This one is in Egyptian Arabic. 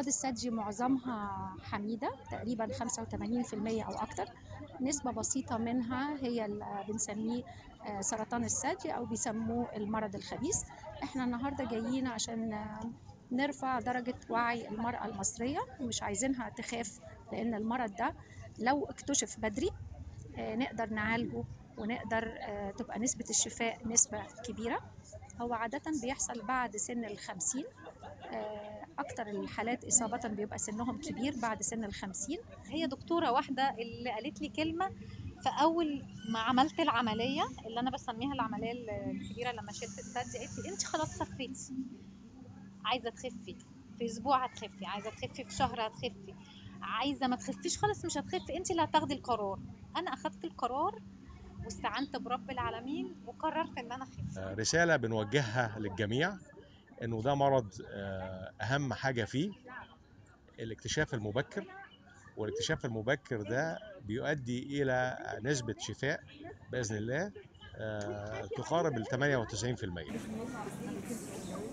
أمراض الثدي معظمها حميدة تقريبا 85% أو أكتر نسبة بسيطة منها هي اللي بنسميه آه، سرطان الثدي أو بيسموه المرض الخبيث احنا النهاردة جايين عشان آه، نرفع درجة وعي المرأة المصرية مش عايزينها تخاف لأن المرض ده لو اكتشف بدري آه، نقدر نعالجه ونقدر آه، تبقى نسبة الشفاء نسبة كبيرة هو عادة بيحصل بعد سن الخمسين آه، أكتر الحالات إصابة بيبقى سنهم كبير بعد سن الخمسين هي دكتورة واحدة اللي قالت لي كلمة في أول ما عملت العملية اللي أنا بسميها العملية الكبيرة لما شلت الثدي قالت لي أنت خلاص خفيتي عايزة تخفي في أسبوع هتخفي عايزة تخفي في شهر هتخفي عايزة ما تخفيش خالص مش هتخفي أنت اللي هتاخدي القرار أنا أخدت القرار واستعنت برب العالمين وقررت إن أنا أخف رسالة بنوجهها للجميع انه ده مرض آه، اهم حاجة فيه الاكتشاف المبكر والاكتشاف المبكر ده بيؤدي الى نسبة شفاء باذن الله آه، تقارب ال 98%